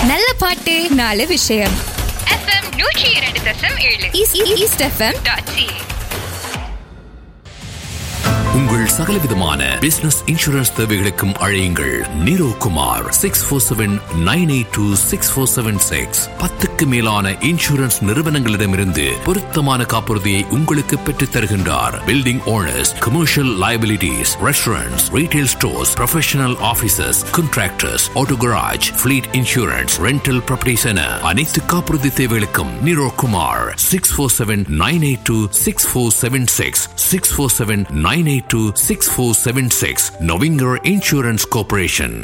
நல்ல பாட்டு நாலு விஷயம் எஃப்எம் நூற்றி இரண்டு தசம் ஏழு ஈஸ்- ஈ- ஈஸ்ட் எஃப்எம் டாட் சி உங்கள் சகலவிதமான பிசினஸ் இன்சூரன்ஸ் தேவைகளுக்கும் அழையுங்கள் Neero Kumar six four seven nine eight two six four seven six பத்துக்கு மேலான இன்சூரன்ஸ் நிறுவனங்களிடமிருந்து பொருத்தமான காப்புறுதியை உங்களுக்கு பெற்றுத் தருகின்றார் building owners commercial liabilities, restaurants, retail stores, professional offices, contractors, auto garage, fleet insurance, rental properties என அனைத்து காப்புறுதி தேவைகளுக்கும் Neero Kumar six four seven nine eight two six four seven six six four seven nine eight two six four seven six நொவிங்கர் insurance corporation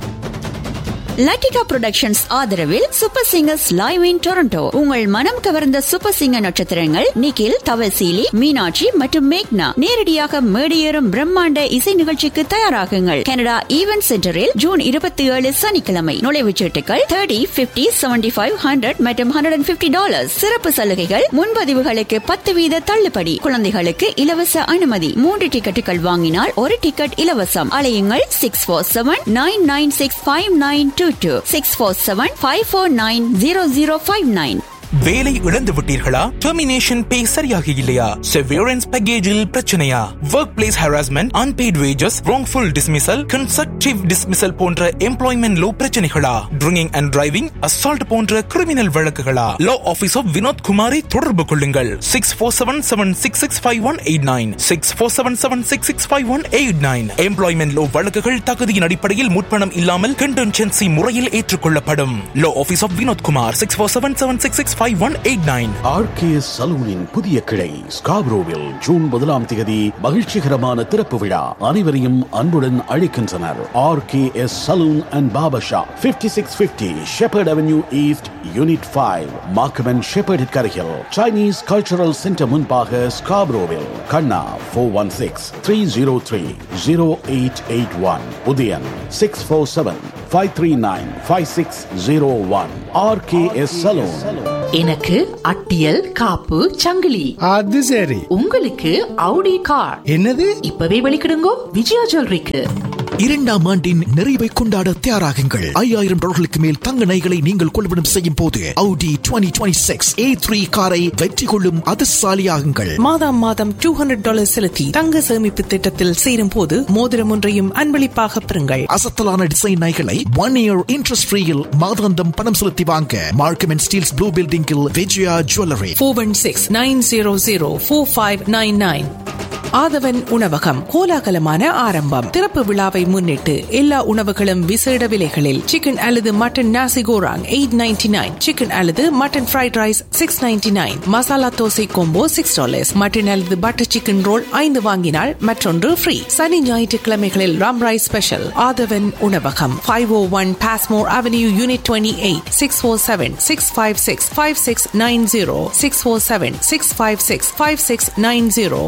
Latika productions ஆதரவில் super singers live in Toronto உங்கள் மனம் கவர்ந்த super singer நட்சத்திரங்கள் நிகில் தவசீலி மீனாட்சி மற்றும் மேக்னா நேரடியாக மேடியேறும் பிரம்மாண்ட இசை நிகழ்ச்சிக்கு தயாராகுங்கள் கனடா ஈவென்ட் சென்டரில் ஜூன் இருபத்தி ஏழு சனிக்கிழமை நுழைவுச் சீட்டுகள் thirty fifty seventy five hundred மற்றும் ஹண்ட்ரட் அண்ட் பிப்டி டாலர் சிறப்பு சலுகைகள் முன்பதிவுகளுக்கு பத்து வீத தள்ளுபடி குழந்தைகளுக்கு இலவச அனுமதி மூன்று டிக்கெட்டுகள் வாங்கினால் ஒரு டிக்கெட் இலவசம் அலையுங்கள் six four seven nine nine six five nine two two six four seven five four nine zero zero five nine வேலை இழந்து விட்டீர்களா டெர்மினேஷன் பே சரியாக இல்லையா செவியரன்ஸ் பேக்கேஜில் பிரச்சனையா workplace harassment unpaid wages wrongful dismissal constructive dismissal போன்ற employment law பிரச்சனைகளா drinking and driving assault போன்ற கிரிமினல் வழக்குகளா லா ஆபீஸ் ஆஃப் வினோத் குமாரை தொடர்பு கொள்ளுங்கள் six four seven seven six six five one eight nine six four seven seven six six five one eight nine employment law வழக்குகள் தகுதியின் அடிப்படையில் முற்பணம் இல்லாமல் கண்டென்சென்சி முறையில் ஏற்றுக்கொள்ளப்படும் law office of Vinod Kumar six four seven seven six six five one eight nine RKS சலூனின் புதிய கிளை ஸ்காப்ரோவில் ஜூன் முதலாம் தேதி மகிழ்ச்சிகரமான திறப்பு விழா அனைவரையும் அன்புடன் அழைக்கின்றனர் ஆர்கேஎஸ் சலூன் அண்ட் பாபா shop fifty six fifty Sheppard avenue east unit five Markham Sheppard கரையில் சைனீஸ் கல்ச்சரல் சென்டர் முன்பாக ஸ்காப்ரோவில் Kanna four one six three zero three zero eight eight one Udayan six four seven five three nine five six zero one RKS salon எனக்கு அட்டியல் காப்பு சங்கிலி அது சரி உங்களுக்கு அவுடி கார் என்னது இப்பவே வெளிக்கிடுங்கோ விஜயா ஜுவல்லரிக்கு இரண்டாம் ஆண்டின் நிறைவை கொண்டாட தயாராகுங்கள் ஐயாயிரம் டாலர்களுக்கு மேல் தங்க நகைகளை நீங்கள் கொள்வனம் செய்யும் போது Audi 2026 A3 காரை வெற்றி கொள்ளும் அதிர்ஷ்டசாலியாகுங்கள் மாதம் மாதம் டூ ஹண்ட்ரட் டாலர் செலுத்தி தங்க சேமிப்பு திட்டத்தில் சேரும் போது மோதிரம் ஒன்றையும் அன்பளிப்பாக பெறுங்கள் அசத்தலான டிசைன் நகைகளை ஒன் இயர் இன்ட்ரெஸ்ட் ஃப்ரீயில் மாதாந்தம் பணம் செலுத்தி வாங்க மார்க்கம் அண்ட் ஸ்டீல்ஸ் ப்ளூ பில்டிங்கில் Vijaya jewellery four one six nine zero zero four five nine nine Aadhavan உணவகம் கோலாகலமான ஆரம்பம் திறப்பு விழாவை முன்னிட்டு எல்லா உணவுகளும் விசேட விலைகளில் சிக்கன் அல்லது mutton nasi goreng eight ninety nine chicken அல்லது mutton fried rice six ninety nine masala dosa combo six dollars mutton அல்லது பட்டர் சிக்கன் ரோல் ஐந்து வாங்கினால் மற்றொன்று ஃப்ரீ சனி ஞாயிற்றுக்கிழமைகளில் ராம் ரைஸ் ஸ்பெஷல் ஆதவன் உணவகம் five O one Passmore avenue unit twenty eight six four seven six five six five six nine zero six four seven six five six five six nine zero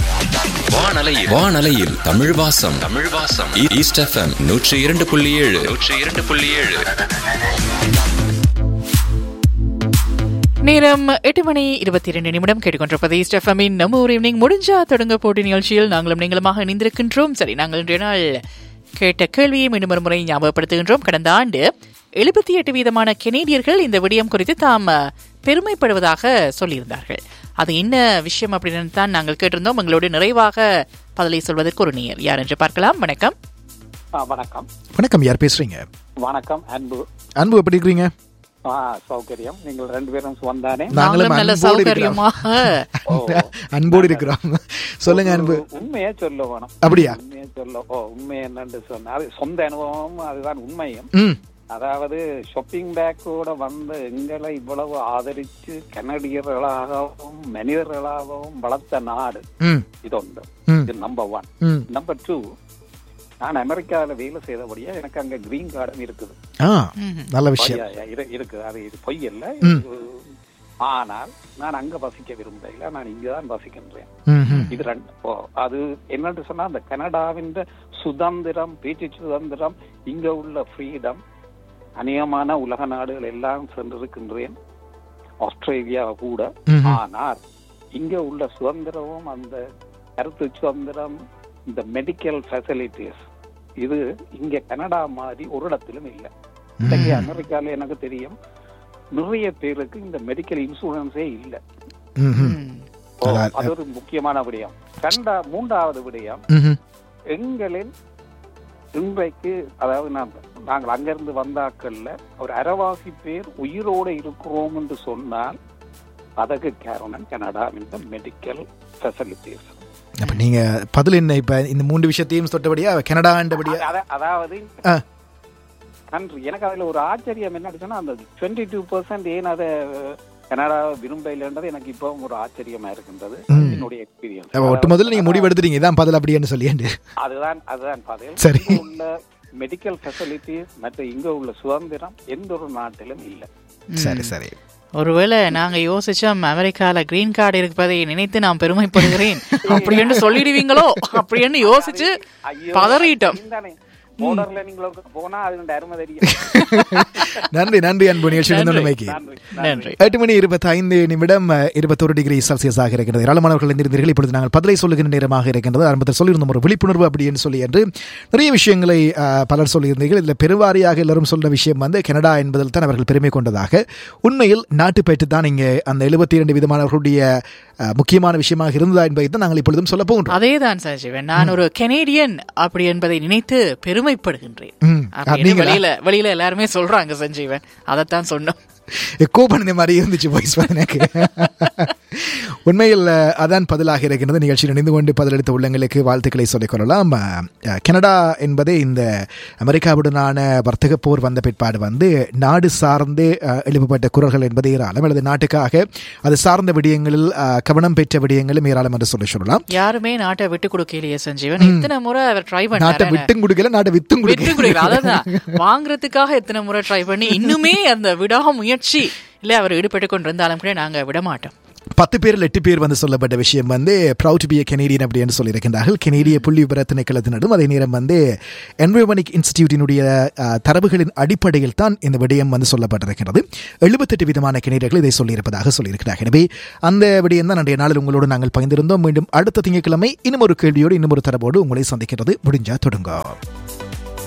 வானலையில் வானலையில் தமிழ் வாசம் தமிழ் வாசம் ஈ- east FM நூற்றி இரண்டு புள்ளி ஏழு நூற்றி இரண்டு புள்ளி ஏழு நேரம் எட்டு மணி இருபத்தி இரண்டு நிமிடம் கேட்டுக்கொண்டிருப்பது ஈஸ்ட் எஃப்எம்மின் நம்ம ஒரு ஈவினிங் முடிஞ்சா தொடங்க போட்டி நிகழ்ச்சியில் நாங்களும் நீங்களுமாக இணைந்திருக்கின்றோம் சரி நாங்கள் இன்றைய நாள் கேட்ட கேள்வியை மீண்டும் ஒரு முறை ஞாபகப்படுத்துகின்றோம் கடந்த ஆண்டு எழுபத்தி எட்டு வீதமான கெனேடியர்கள் இந்த விடயம் குறித்து தாம் பெருமைப்படுவதாக சொல்லியிருந்தார்கள் அது என்ன விஷயம் அப்படின்னு தான் நாங்கள் கேட்டிருந்தோம் உங்களோடு நிறைவாக பதிலை சொல்வதற்கு ஒரு நேர் யார் என்று பார்க்கலாம் வணக்கம் ஆ, வணக்கம் வணக்கம் யார் பேசுறீங்க வணக்கம் அன்பு அன்பு எப்படி இருக்கிறீங்க ஆ, சௌகரியம் நீங்கள் ரெண்டு பேரும் வந்தானே நாங்களும் நல்ல அன்போடு இருக்கிறோம். சௌகரியமாக அன்போடு இருக்கிறோம் சொல்லுங்க அன்பு உண்மையே சொல்ல வேணும் அப்படியா? உண்மையே சொல்ல ஓ உண்மை என்னன்னு சொன்னா அது சொந்த அனுபவம் அதுதான் உண்மையும் ம் அதாவது ஷாப்பிங் பேக்கோட வந்து எங்களை இவ்வளவு ஆதரிச்சு கனடியர்களாகவும் மனிதர்களாகவும் வளர்த்த நாடு ம் இது ஒன்று ம். இது நம்பர் ஒன் ம் நம்பர் டூ நான் அமெரிக்காவில் வேலை செய்தபடியா எனக்கு அங்க கிரீன் கார்டன் இருக்குது ஆ நல்ல விஷயம் பொய்யா, இரு- இருக்கு அது இது பொய் இல்ல ம். இது- ஆனால் நான் அங்க வசிக்க விரும்பல நான் இங்கதான் வசிக்கின்றேன் ம், ம். இது ரெண்டு ஓ, அது என்னன்னு சொன்னா அந்த கனடாவின் சுதந்திரம் பேச்சு சுதந்திரம் இங்க உள்ள ஃப்ரீடம் அநேகமான உலக நாடுகள் எல்லாம் சென்றிருக்கின்றேன் ஆஸ்திரேலியா கூட ம்ஹும். ஆனால் இங்க உள்ள சுதந்திரமும் அந்த கருத்து சுதந்திரம் இந்த மெடிக்கல் ஃபெசிலிட்டிஸ் இது இங்க கனடா மாதிரி ஒரு இடத்திலும் இல்லை இன்றைக்கு அமெரிக்கால எனக்கு தெரியும் நிறைய பேருக்கு இந்த மெடிக்கல் இன்சூரன்ஸே இல்ல ம்ஹும். ஓ, அதான். அது ஒரு முக்கியமான விடயம் ரெண்டா மூன்றாவது விடயம் ம்ஹும். எங்களின் இன்றைக்கு அதாவது நான் நாங்கள் அங்கிருந்து வந்தாக்கள்ல ஒரு அரைவாசி பேர் உயிரோடு இருக்கிறோம் என்று சொன்னால் அதற்கு காரணம் கனடாவின் மெடிக்கல் ஃபெசிலிட்டிஸ் அப்ப நீங்க பதில் என்ன இப்ப இந்த மூன்று விஷயத்தையும் தொட்டபடியா கனடாண்டபடியா அதாவது ஆ. கண்ட்ரி எனக்கு அதுல ஒரு ஆச்சரியம் என்ன சொன்னா அந்த டுவெண்ட்டி டூ பர்சன்ட் ஏன் அதை கனடா விரும்பலைன்றது எனக்கு இப்போ ஒரு ஆச்சரியமா இருக்கின்றது ம். என்னுடைய எக்ஸ்பீரியன்ஸ் அப்ப ஒட்டு முதல்ல நீங்க முடிவெடுத்துறீங்க இதான் பதில் அப்படின்னு சொல்லியாண்டு அதுதான் அதுதான் பதில் சரி. இங்க உள்ள மெடிக்கல் ஃபெசிலிட்டிஸ் மற்ற இங்க உள்ள சுதந்திரம் எந்த ஒரு நாட்டிலும் இல்ல சரி சரி ஒருவேளை நாங்க யோசிச்சோம் அமெரிக்கால கிரீன் கார்டு இருப்பதை நினைத்து நான் பெருமைப்படுகிறேன் அப்படின்னு சொல்லிடுவீங்களோ அப்படின்னு யோசிச்சு பதறிட்டோம் போர்டர்ல நீங்க போனா அது அருமை தெரியும் நன்றி நன்றி அன்பு நிகழ்ச்சி நன்மைக்கு நன்றி எட்டு மணி இருபத்தி ஐந்து நிமிடம் இருபத்தொரு டிகிரி செல்சியஸ் ஆக இருக்கிறது ஏராளமானவர்கள் இருந்தீர்கள் இப்பொழுது நாங்கள் பதிலை சொல்லுகின்ற நேரமாக இருக்கின்றது ஆரம்பத்தில் சொல்லியிருந்தோம் ஒரு விழிப்புணர்வு அப்படின்னு சொல்லி என்று நிறைய விஷயங்களை அஹ், பலர் சொல்லியிருந்தீர்கள் இதில் பெருவாரியாக எல்லாரும் சொன்ன விஷயம் வந்து கனடா என்பதில் தான் அவர்கள் பெருமை கொண்டதாக உண்மையில் நாட்டுப்பேட்டு தான் இங்கே அந்த எழுபத்தி இரண்டு விதமானவர்களுடைய அஹ், முக்கியமான விஷயமாக இருந்ததா என்பதை தான் நாங்கள் இப்பொழுதும் சொல்ல போகின்றோம் அதேதான் சஞ்சீவன் நான் ஒரு கெனேடியன் அப்படி என்பதை நினைத்து பெருமைப்படுகின்றேன் ம், அப்படின்னு நீங்களா? வெளியில வெளியில எல்லாருமே சொல்றாங்க சஞ்சீவன் அதைத்தான் சொன்னோம் எக்கோ பண்ணின மாதிரி இருந்துச்சு வாய்ஸ் எனக்கு உண்மையில் அஹ், அதான் பதிலாக இருக்கின்றது நிகழ்ச்சியில் இணைந்து கொண்டு பதிலளித்த உள்ளங்களுக்கு வாழ்த்துக்களை சொல்லிக் கொள்ளலாம் அஹ், கனடா என்பதே இந்த அமெரிக்காவுடனான வர்த்தக போர் வந்த பிற்பாடு வந்து நாடு சார்ந்து அஹ், எழுப்பப்பட்ட குரல்கள் என்பது ஏராளம் அல்லது நாட்டுக்காக அது சார்ந்த விடயங்களில் அஹ், கவனம் பெற்ற விடயங்களும் ஏராளம் என்று சொல்லி சொல்லலாம் யாருமே நாட்டை விட்டு கொடுக்கலையே சஞ்சீவன் இத்தனை முறை அவர் ட்ரை நாட்டை பண்ணாரு விட்டும் கொடுக்கல நாட்டை வித்தும் விட்டு கொடுக்கல கொடுக்கல அதான் வாங்குறதுக்காக எத்தனை முறை ட்ரை பண்ணி இன்னுமே அந்த விடா முயற்சி இல்ல அவர் ஈடுபட்டு கொண்டிருந்தாலும் கூட நாங்க விட மாட்டோம் பத்து பேரில் எட்டு பேர் வந்து சொல்லப்பட்ட விஷயம் வந்து ப்ரௌட் பி கெனேடியன் அப்படி என்று சொல்லியிருக்கின்றார்கள் கெனேடிய புள்ளி விவர திணைக்களத்தினரும் அதே நேரம் வந்து என்விரோமனிக் இன்ஸ்டிடியூட்டினுடைய அஹ், தரவுகளின் அடிப்படையில் தான் இந்த விடயம் வந்து சொல்லப்பட்டிருக்கிறது எழுபத்தெட்டு விதமான கெனேடியர்கள் இதை சொல்லியிருப்பதாக சொல்லியிருக்கிறார்கள் எனவே அந்த விடயம் தான் அன்றைய நாளில் உங்களோடு நாங்கள் பகிர்ந்திருந்தோம் மீண்டும் அடுத்த திங்கட்கிழமை இன்னும் ஒரு கேள்வியோடு இன்னும் ஒரு தரவோடு உங்களை சந்திக்கிறது முடிஞ்சா தொடங்க